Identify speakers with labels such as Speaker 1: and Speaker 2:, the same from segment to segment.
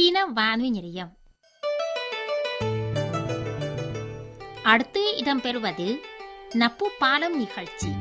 Speaker 1: சீன வானொலி நிலையம் அடுத்து இடம்பெறுவது நப்பு பாலம் நிகழ்ச்சி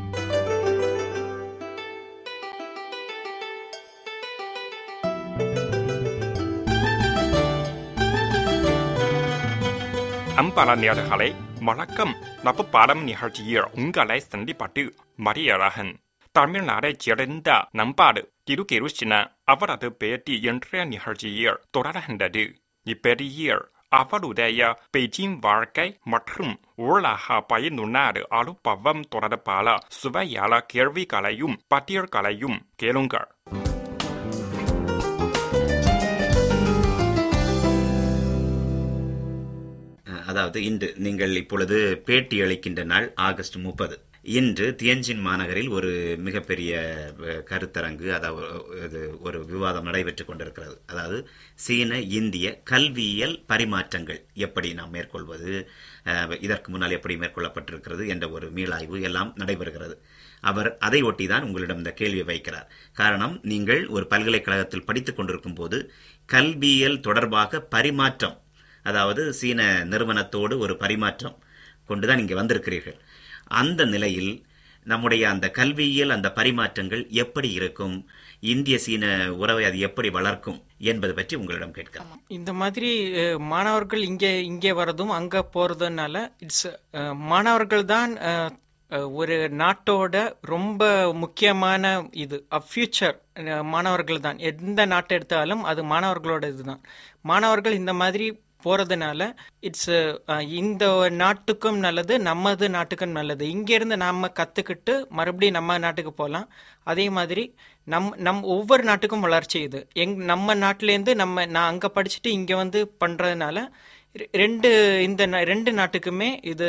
Speaker 2: அன்பான நேயர்களே வணக்கம் நப்பு பாடம் நிகழ்ச்சியில் உங்களை சந்திப்பது மரியரகன் தமிழ்நாடைச் சேர்ந்த நம்பாடு திருகிருஷ்ண அவரது பேட்டி என்ற நிகழ்ச்சியில் தொடர்கின்றது இப்பேட்டியில் அவருடைய பெய்ஜிங் வாழ்க்கை மற்றும் உலக பயனுள்ள அனுபவம் தொடர்பான சுவையான கேள்விகளையும் பட்டியல்களையும் கேளுங்கள்
Speaker 3: அதாவது இன்று நீங்கள் இப்பொழுது பேட்டி அளிக்கின்ற நாள் ஆகஸ்ட் முப்பது இன்று தியன்ஜின் மாநகரில் ஒரு மிகப்பெரிய அஹ், கருத்தரங்கு அதாவது ஒரு விவாதம் நடைபெற்றுக் கொண்டிருக்கிறது அதாவது சீன இந்திய கல்வியியல் பரிமாற்றங்கள் எப்படி நாம் மேற்கொள்வது அஹ், இதற்கு முன்னால் எப்படி மேற்கொள்ளப்பட்டிருக்கிறது என்ற ஒரு மீளாய்வு எல்லாம் நடைபெறுகிறது அவர் அதை ஒட்டிதான் உங்களிடம் இந்த கேள்வியை வைக்கிறார் காரணம் நீங்கள் ஒரு பல்கலைக்கழகத்தில் படித்துக் கொண்டிருக்கும் போது கல்வியியல் தொடர்பாக பரிமாற்றம் அதாவது சீன நிறுவனத்தோடு ஒரு பரிமாற்றம் கொண்டுதான் இங்கே வந்திருக்கிறீர்கள் அந்த நிலையில் நம்முடைய அந்த கல்வியியல் அந்த பரிமாற்றங்கள் எப்படி இருக்கும் இந்திய சீன உறவை அது எப்படி வளர்க்கும் என்பது பற்றி உங்களிடம் கேட்கிறேன்
Speaker 4: இந்த மாதிரி அஹ், மாணவர்கள் இங்கே இங்கே வரதும் அங்க போறதுனால இட்ஸ் மாணவர்கள் தான் அஹ், அஹ், ஒரு நாட்டோட ரொம்ப முக்கியமான இது ஃபியூச்சர் மாணவர்கள் தான் எந்த நாட்டை எடுத்தாலும் அது மாணவர்களோட இதுதான் மாணவர்கள் இந்த மாதிரி போறதுனால இட்ஸ் இந்த நாட்டுக்கும் நல்லது நமது நாட்டுக்கும் நல்லது இங்க இருந்து நாம கத்துக்கிட்டு மறுபடியும் நம்ம நாட்டுக்கு போகலாம் அதே மாதிரி நம் நம் ஒவ்வொரு நாட்டுக்கும் வளர்ச்சி இது எங் நம்ம நாட்டிலேருந்து நம்ம நான் அங்க படிச்சுட்டு இங்க வந்து பண்றதுனால ரெ- ரெண்டு இந்த நா- ரெண்டு நாட்டுக்குமே இது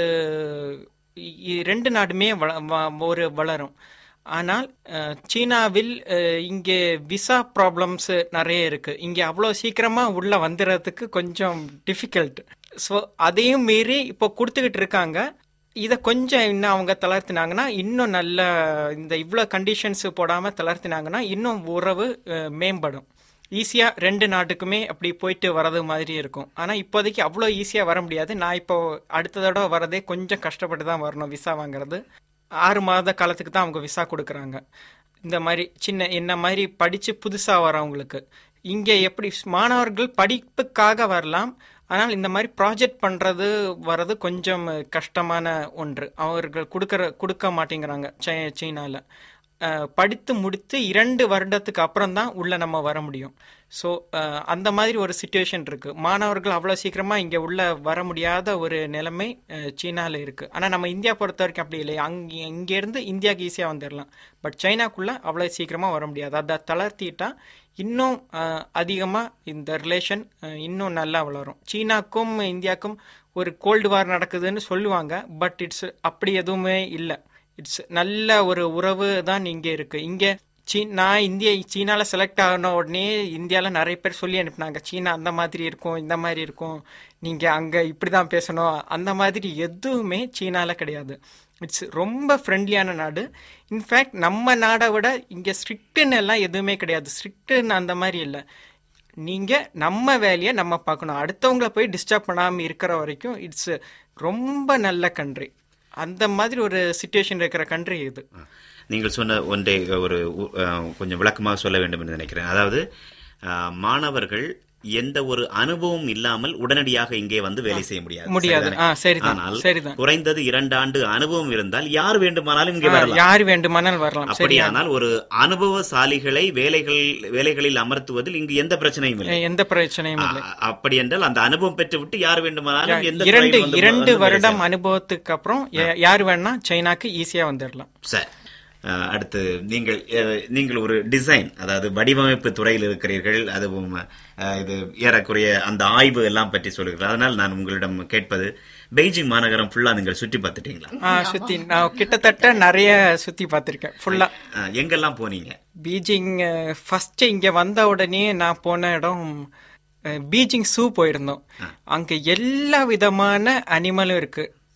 Speaker 4: இ- இ- ரெண்டு நாடுமே வள- வ- ஒரு வளரும் ஆனால் அஹ், சீனாவில் அஹ், இங்கே விசா ப்ராப்ளம்ஸ் நிறைய இருக்கு இங்கே அவ்வளோ சீக்கிரமா உள்ள வந்துடுறதுக்கு கொஞ்சம் டிஃபிகல்ட் ஸோ அதையும் மீறி இப்போ கொடுத்துக்கிட்டு இருக்காங்க இதை கொஞ்சம் இன்னும் அவங்க தளர்த்தினாங்கன்னா இன்னும் நல்ல இந்த இவ்வளோ கண்டிஷன்ஸ் போடாமல் தளர்த்தினாங்கன்னா இன்னும் உறவு அஹ், மேம்படும் ஈஸியாக ரெண்டு நாட்டுக்குமே அப்படி போயிட்டு வர்றது மாதிரி இருக்கும் ஆனால் இப்போதைக்கு அவ்வளோ ஈஸியாக வர முடியாது நான் இப்போ அடுத்த தடவை வரதே கொஞ்சம் கஷ்டப்பட்டு தான் வரணும் விசா வாங்குறது ஆறு மாத காலத்துக்கு தான் அவங்க விசா கொடுக்குறாங்க இந்த மாதிரி சின்ன என்ன மாதிரி படித்து புதுசாக வரவங்களுக்கு இங்கே எப்படி மாணவர்கள் படிப்புக்காக வரலாம் ஆனால் இந்த மாதிரி ப்ராஜெக்ட் பண்ணுறது வர்றது கொஞ்சம் கஷ்டமான ஒன்று அவர்கள் கொடுக்கற கொடுக்க மாட்டேங்கிறாங்க சை சீனாவில் படித்து முடித்து இரண்டு வருடத்துக்கு அப்புறம் தான் உள்ள நம்ம வர முடியும் ஸோ அந்த மாதிரி ஒரு சுச்சுவேஷன் இருக்கு மாணவர்கள் அவ்வளோ சீக்கிரமா இங்கே உள்ள வர முடியாத ஒரு நிலைமை சீனாவில் இருக்கு ஆனால் நம்ம இந்தியா பொறுத்த வரைக்கும் அப்படி இல்லை அங்கே இங்கேருந்து இந்தியாவுக்கு ஈஸியாக வந்துடலாம் பட் சைனாக்குள்ள அவ்வளோ சீக்கிரமா வர முடியாது அதை தளர்த்திட்டா இன்னும் அதிகமாக இந்த ரிலேஷன் இன்னும் நல்லா வளரும் சீனாக்கும் இந்தியாவுக்கும் ஒரு கோல்டு வார் நடக்குதுன்னு சொல்லுவாங்க பட் இட்ஸ் அப்படி எதுவுமே இல்லை இட்ஸ் நல்ல ஒரு உறவு தான் இங்கே இருக்கு இங்கே சீ நான் இந்திய சீனாவில் செலக்ட் ஆன உடனே இந்தியாவில் நிறைய பேர் சொல்லி அனுப்புனாங்க சீனா அந்த மாதிரி இருக்கும் இந்த மாதிரி இருக்கும் நீங்கள் அங்கே இப்படி தான் பேசணும் அந்த மாதிரி எதுவுமே சீனாவில் கிடையாது இட்ஸ் ரொம்ப ஃப்ரெண்ட்லியான நாடு இன்ஃபேக்ட் நம்ம நாடை விட இங்கே ஸ்ட்ரிக்ட்டுன்னு எல்லாம் எதுவுமே கிடையாது ஸ்ட்ரிக்ட்டுன்னு அந்த மாதிரி இல்லை நீங்கள் நம்ம வேலையை நம்ம பார்க்கணும் அடுத்தவங்கள போய் டிஸ்டர்ப் பண்ணாமல் இருக்கிற வரைக்கும் இட்ஸ் ரொம்ப நல்ல கண்ட்ரி அந்த மாதிரி ஒரு சுச்சுவேஷன் இருக்கிற கண்ட்ரி இது
Speaker 3: நீங்கள் சொன்ன ஒன்றை ஒரு உ- அஹ், கொஞ்சம் விளக்கமாக சொல்ல வேண்டும் என்று நினைக்கிறேன் அதாவது அஹ், மாணவர்கள் எந்த ஒரு அனுபவம் இல்லாமல் உடனடியாக இங்கே வந்து வேலை செய்ய முடியாது
Speaker 4: முடியாது.
Speaker 3: சரிதானே?
Speaker 4: ஆ, சரிதான்,
Speaker 3: ஆனால்
Speaker 4: சரிதான்.
Speaker 3: குறைந்தது இரண்டு ஆண்டு அனுபவம் இருந்தால் யார் வேண்டுமானாலும் இங்கே வரலாம்
Speaker 4: யார் வேண்டுமானால் வரலாம் சரியா
Speaker 3: அப்படியானால் ஒரு அனுபவசாலிகளை வேலைகள் வேலைகளில் அமர்த்துவதில் இங்கு எந்த பிரச்சனையும் இல்லை
Speaker 4: எந்த பிரச்சனையும் இல்லை
Speaker 3: அ- அப்படி என்றால் அந்த அனுபவம் பெற்றுவிட்டு யார் வேண்டுமானாலும் எந்த
Speaker 4: இரண்டு
Speaker 3: துறையில் வந்து-
Speaker 4: இரண்டு
Speaker 3: வந்து வேலை
Speaker 4: வருடம் அனுபவத்துக்கு அப்புறம் யா- யார் வேணா சைனாக்கு ஈஸியா வந்துடலாம்
Speaker 3: சார் அஹ், அடுத்து நீங்கள் அஹ், நீங்கள் ஒரு டிசைன் அதாவது வடிவமைப்பு துறையில் இருக்கிறீர்கள் அதுவும் அஹ், இது ஏறக்குறைய அந்த ஆய்வு எல்லாம் பற்றி சொல்லுகிறீர்கள் அதனால் நான் உங்களிடம் கேட்பது பெய்ஜிங் மாநகரம் ஃபுல்லா நீங்கள் சுற்றி பார்த்துட்டீங்களா
Speaker 4: ஆ, சுத்தி நான் கிட்டத்தட்ட நிறைய சுத்தி பார்த்திருக்கேன் ஃபுல்லா
Speaker 3: அஹ், எங்கெல்லாம் போனீங்க
Speaker 4: பீஜிங் ஃபர்ஸ்ட் இங்க வந்த உடனே நான் போன இடம் அஹ், பீஜிங் சூ போயிருந்தோம் அங்க எல்லா விதமான அனிமலும் இருக்கு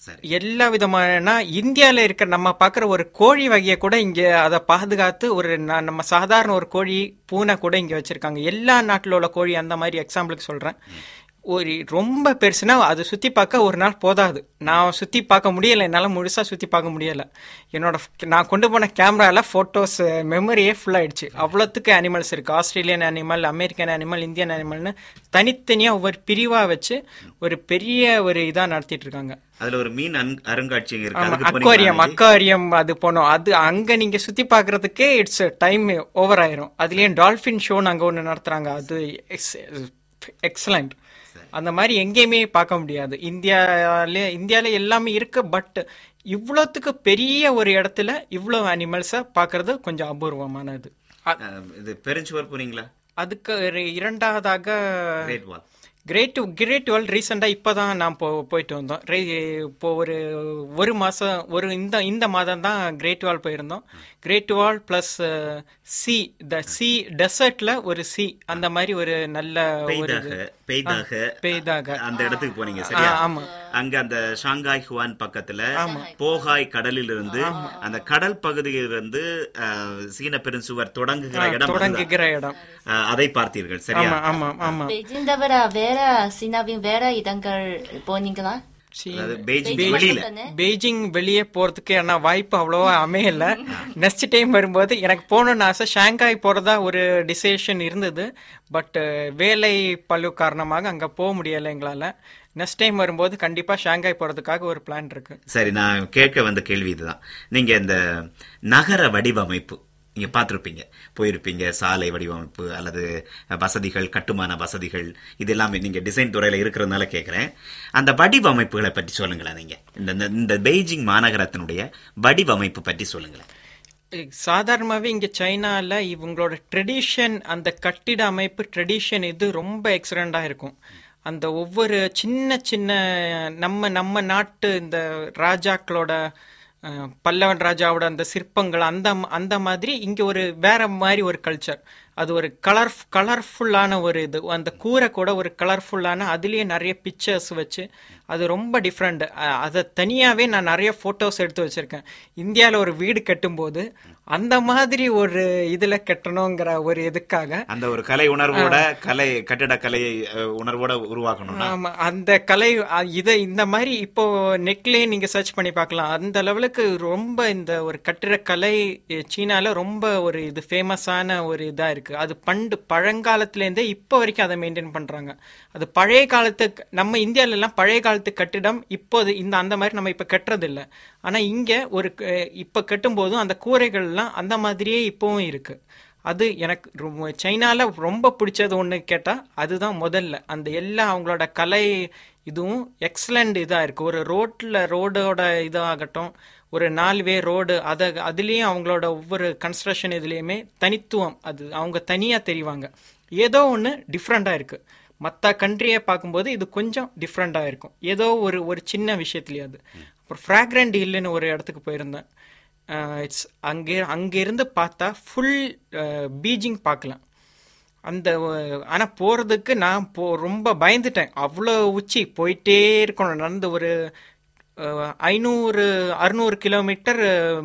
Speaker 3: சரி.
Speaker 4: எல்லா விதமான இந்தியால இருக்கிற நம்ம பார்க்குற ஒரு கோழி வகையை கூட இங்க அதை பாதுகாத்து ஒரு ந- நம்ம சாதாரண ஒரு கோழி பூனை கூட இங்க வச்சிருக்காங்க எல்லா நாட்டில் உள்ள கோழி அந்த மாதிரி எக்ஸாம்பிளுக்கு சொல்றேன் ஒரு ரொம்ப பெருசுனா அது சுத்தி பார்க்க ஒரு நாள் போதாது நான் சுத்தி பார்க்க முடியல என்னால முழுசா சுத்தி பார்க்க முடியல என்னோட f- நான் கொண்டு போன கேமரால போட்டோஸ் மெமரியே ஃபுல் ஆயிடுச்சு அவ்வளோத்துக்கு அனிமல்ஸ் இருக்கு Australian animal American animal Indian அனிமல்னு தனித்தனியா ஒவ்வொரு பிரிவா வச்சு ஒரு பெரிய ஒரு இதா நடத்திட்டு இருக்காங்க
Speaker 3: அதுல ஒரு மீன் அன்- அருங்காட்சியகம் இருக்கு
Speaker 4: ஆமா
Speaker 3: அதுக்கு போனீங்களா
Speaker 4: அக்வாரியம்
Speaker 3: அன்னைக்கு?
Speaker 4: அக்வாரியம் அது போனோம் அது அங்க நீங்க சுத்தி பார்க்கிறதுக்கே இட்ஸ் டைம் ஓவர் ஆயிரும் அதுலயும் டால்பின் ஷோ அங்க ஒண்ணு நடத்துறாங்க அது எக்ஸலண்ட் அந்த மாதிரி எங்கேயுமே பார்க்க முடியாது இந்தியால இந்தியால எல்லாமே இருக்கு பட் இவ்வளோத்துக்கு பெரிய ஒரு இடத்துல இவ்வளோ அனிமல்ஸை பார்க்கறது கொஞ்சம் அபூர்வமானது அ-
Speaker 3: அஹ், இது பெருஞ்சுவர் போறீங்களா
Speaker 4: அதுக்கு ஒரு இரண்டாவதாக
Speaker 3: great wall
Speaker 4: great great world ரீசெண்டாக இப்போ தான் நான் போ போயிட்டு வந்தோம் ரே இப்போ ஒரு ஒரு மாதம் ஒரு இந்த இந்த மாதம் தான் கிரேட் வால் போயிருந்தோம் great wall plus sea the sea டெசர்ட்ல ஒரு சி அந்த மாதிரி ஒரு நல்ல ஒரு
Speaker 3: பெய்தாக பெய்தாக
Speaker 4: பெய்தாக
Speaker 3: அந்த இடத்துக்கு போனீங்க சரியா
Speaker 4: ஆ, ஆமா.
Speaker 3: அங்க அந்த ஷாங்காய் ஹுவான் பக்கத்துல போகாய் கடலில் இருந்து அந்த கடல் பகுதியிலிருந்து அஹ், சீன பெருஞ்சுவர் தொடங்குகிற இடம் அதுதான்.
Speaker 4: தொடங்குகிற இடம்
Speaker 3: அஹ், அதை பார்த்தீர்கள் சரியா
Speaker 4: ஆமா ஆமா ஆமா
Speaker 5: பெய்ஜிங் தவிர வேற சீனாவின் வேற இடங்கள் போனீங்களா
Speaker 4: சி-
Speaker 3: அதாவது பெய்ஜிங்
Speaker 5: பெய்ஜிங்
Speaker 3: வெளியில
Speaker 5: தானே?
Speaker 4: பெய்ஜிங் வெளியே போறதுக்கு என்ன வாய்ப்பு அவ்வளோவா அமையல நெக்ஸ்ட் டைம் வரும்போது எனக்கு போகணும்னு ஆசை ஷாங்காய் போறதா ஒரு டிசிஷன் இருந்தது பட் வேலை பளு காரணமாக அங்க போக முடியல எங்களால நெக்ஸ்ட் டைம் வரும்போது கண்டிப்பா ஷாங்காய் போறதுக்காக ஒரு பிளான் இருக்கு
Speaker 3: சரி நான் கேட்க வந்த கேள்வி இதுதான் நீங்க இந்த நகர வடிவமைப்பு நீங்க பார்த்திருப்பீங்க போயிருப்பீங்க சாலை வடிவமைப்பு அல்லது வசதிகள் கட்டுமான வசதிகள் இது எல்லாமே நீங்க டிசைன் துறையில இருக்கிறதுனால கேட்கிறேன் அந்த வடிவமைப்புகளை பற்றி சொல்லுங்களேன் நீங்க இந்த இந்த- இந்த பெய்ஜிங் மாநகரத்தினுடைய வடிவமைப்பு பற்றி சொல்லுங்களேன்
Speaker 4: சாதாரணமாகவே இங்கே சைனால இவங்களோட ட்ரெடிஷன் அந்த கட்டிட அமைப்பு ட்ரெடிஷன் இது ரொம்ப எக்ஸலண்டாக இருக்கும் அந்த ஒவ்வொரு சின்ன சின்ன நம்ம நம்ம நாட்டு இந்த ராஜாக்களோட அஹ், பல்லவன் ராஜாவோட அந்த சிற்பங்கள் அந்த அந்த மாதிரி இங்கே ஒரு வேற மாதிரி ஒரு கல்ச்சர் அது ஒரு கலர் கலர்ஃபுல்லான ஒரு இது அந்த கூரை கூட ஒரு கலர்ஃபுல்லான அதுலேயே நிறைய பிக்சர்ஸ் வச்சு அது ரொம்ப டிஃப்ரெண்ட் அதை தனியாகவே நான் நிறைய ஃபோட்டோஸ் எடுத்து வச்சுருக்கேன் இந்தியாவில் ஒரு வீடு கட்டும்போது அந்த மாதிரி ஒரு இதில் கட்டணுங்கிற ஒரு இதுக்காக
Speaker 3: அந்த ஒரு கலை உணர்வோட கலை கட்டிடக்கலை அஹ், உணர்வோட உருவாக்கணும்னா
Speaker 4: ஆமா அந்த கலை அ- இதை இந்த மாதிரி இப்போ நெட்லயே நீங்க சர்ச் பண்ணி பார்க்கலாம் அந்த லெவலுக்கு ரொம்ப இந்த ஒரு கட்டிடக்கலை எ, சீனால ரொம்ப ஒரு இது ஃபேமஸான ஒரு இதா இருக்கு அது பண்டு பழங்காலத்துல இருந்தே இப்போ வரைக்கும் அதை மெயின்டைன் பண்றாங்க அது பழைய காலத்து நம்ம இந்தியால எல்லாம் பழைய காலத்து கட்டிடம் இப்போது இந்த அந்த மாதிரி நம்ம இப்ப கட்டுறது இல்ல ஆனா இங்க ஒரு க- இப்ப கட்டும்போதும் அந்த கூரைகள்லாம் அந்த மாதிரியே இப்பவும் இருக்கு அது எனக்கு ரொம்ப சைனால ரொம்ப பிடிச்சது ஒன்று கேட்டால் அதுதான் முதல்ல அந்த எல்லா அவங்களோட கலை இதுவும் எக்ஸலண்ட் இதாக இருக்குது ஒரு ரோட்டில் ரோடோட இதாகட்டும் ஒரு நாலு வே ரோடு அதை அதுலேயும் அவங்களோட ஒவ்வொரு கன்ஸ்ட்ரக்ஷன் இதுலேயுமே தனித்துவம் அது அவங்க தனியாக தெரிவாங்க ஏதோ ஒன்று டிஃப்ரெண்ட்டாக இருக்குது மற்ற கண்ட்ரியை பார்க்கும்போது இது கொஞ்சம் டிஃப்ரெண்ட்டாக இருக்கும் ஏதோ ஒரு ஒரு சின்ன விஷயத்துலையாவது அப்புறம் ஃப்ராக்ரண்ட் ஹில்லுன்னு ஒரு இடத்துக்கு போயிருந்தேன் இட்ஸ் அங்கே அங்கேருந்து பார்த்தா ஃபுல் பீஜிங் பார்க்கலாம் அந்த ஆனால் போகிறதுக்கு நான் போ ரொம்ப பயந்துட்டேன் அவ்வளோ உச்சி போயிட்டே இருக்கணும் நடந்து ஒரு அஹ், ஐநூறு அறுநூறு கிலோமீட்டர்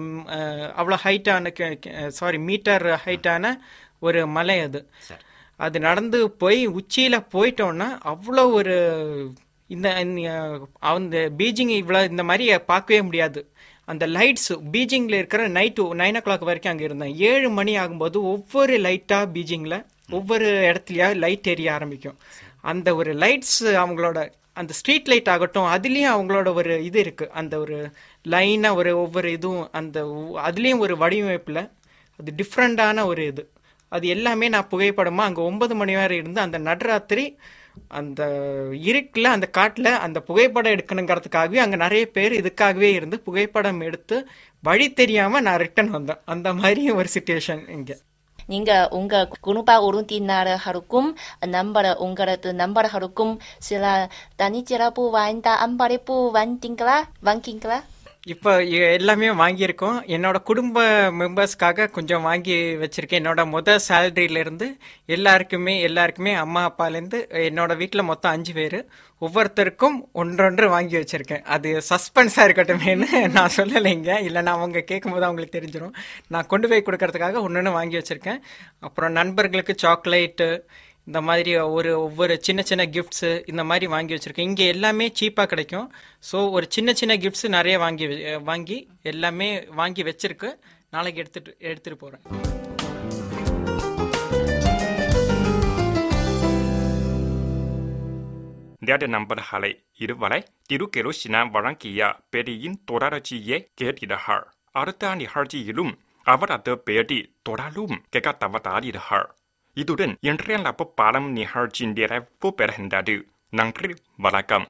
Speaker 4: அவ்வளோ ஹைட்டான சாரி மீட்டர் ஹைட்டான ஒரு மலை அது அது நடந்து போய் உச்சியில் போயிட்டோன்னா அவ்வளோ ஒரு இந்த இந்த, அந்த பீஜிங் இவ்வளோ இந்த மாதிரி பார்க்கவே முடியாது அந்த லைட்ஸ் பீஜிங்கில் இருக்கிற நைட்டு நைன் ஓ கிளாக் வரைக்கும் அங்கே இருந்தேன் ஏழு மணி ஆகும்போது ஒவ்வொரு லைட்டாக பீஜிங்கில் ஒவ்வொரு இடத்துலையா லைட் எரிய ஆரம்பிக்கும் அந்த ஒரு லைட்ஸ் அவங்களோட அந்த ஸ்ட்ரீட் லைட் ஆகட்டும் அதுலேயும் அவங்களோட ஒரு இது இருக்குது அந்த ஒரு லைனாக ஒரு ஒவ்வொரு இதுவும் அந்த ஒ- அதுலேயும் ஒரு வடிவமைப்பில் அது டிஃப்ரெண்டான ஒரு இது அது எல்லாமே நான் புகைப்படமாக அங்கே ஒன்பது மணி வரை இருந்து அந்த நடுராத்திரி அந்த இருட்டில் அந்த காட்டில் அந்த புகைப்படம் எடுக்கணுங்கிறதுக்காகவே அங்கே நிறைய பேர் இதுக்காகவே இருந்து புகைப்படம் எடுத்து வழி தெரியாமல் நான் ரிட்டர்ன் வந்தேன் அந்த மாதிரி ஒரு சுச்சுவேஷன் இங்கே
Speaker 5: நீங்க உங்க குடும்ப உறுப்பினர்களுக்கும் நம்பர் உங்களது நம்பர்களுக்கும் சில தனிச்சிறப்பு வாய்ந்த அன்பளிப்பு வாங்கிட்டீங்களா வாங்கிங்களா
Speaker 4: இப்போ எ- எல்லாமே வாங்கியிருக்கோம் என்னோட குடும்ப மெம்பர்ஸ்க்காக கொஞ்சம் வாங்கி வச்சிருக்கேன் என்னோட முத சேலரியில இருந்து எல்லாருக்குமே எல்லாருக்குமே அம்மா அப்பாலேருந்து என்னோட வீட்டில் மொத்தம் அஞ்சு பேர் ஒவ்வொருத்தருக்கும் ஒன்றொன்று வாங்கி வச்சிருக்கேன் அது சஸ்பென்ஸாக இருக்கட்டுமேன்னு நான் சொல்லலைங்க இல்லைன்னா அவங்க கேட்கும்போது அவங்களுக்கு தெரிஞ்சிடும் நான் கொண்டு போய் கொடுக்கறதுக்காக ஒன்று வாங்கி வச்சிருக்கேன் அப்புறம் நண்பர்களுக்கு சாக்லேட்டு இந்த மாதிரி ஒரு ஒவ்வொரு சின்ன சின்ன கிஃப்ட்ஸு இந்த மாதிரி வாங்கி வச்சுருக்கேன் இங்கே எல்லாமே சீப்பாக கிடைக்கும் ஸோ ஒரு சின்ன சின்ன கிஃப்ட்ஸ் நிறைய வாங்கி வெ- வாங்கி எல்லாமே வாங்கி வச்சிருக்கு நாளைக்கு எடுத்துட்டு எடுத்துகிட்டு போகிறேன்
Speaker 2: நேற்று நண்பர்களே இதுவரை திருக்கெருசின வழங்கிய பெரியின் தொடர்ச்சியை கேட்டீர்கள் அடுத்த நிகழ்ச்சியிலும் அவரது பேட்டி தொடரும் கேட்க தவறாதீர்கள் இத்துடன் இன்றைய நட்பு பாடம் நிகழ்ச்சி நிறைவு பெறுகின்றது நன்றி வணக்கம்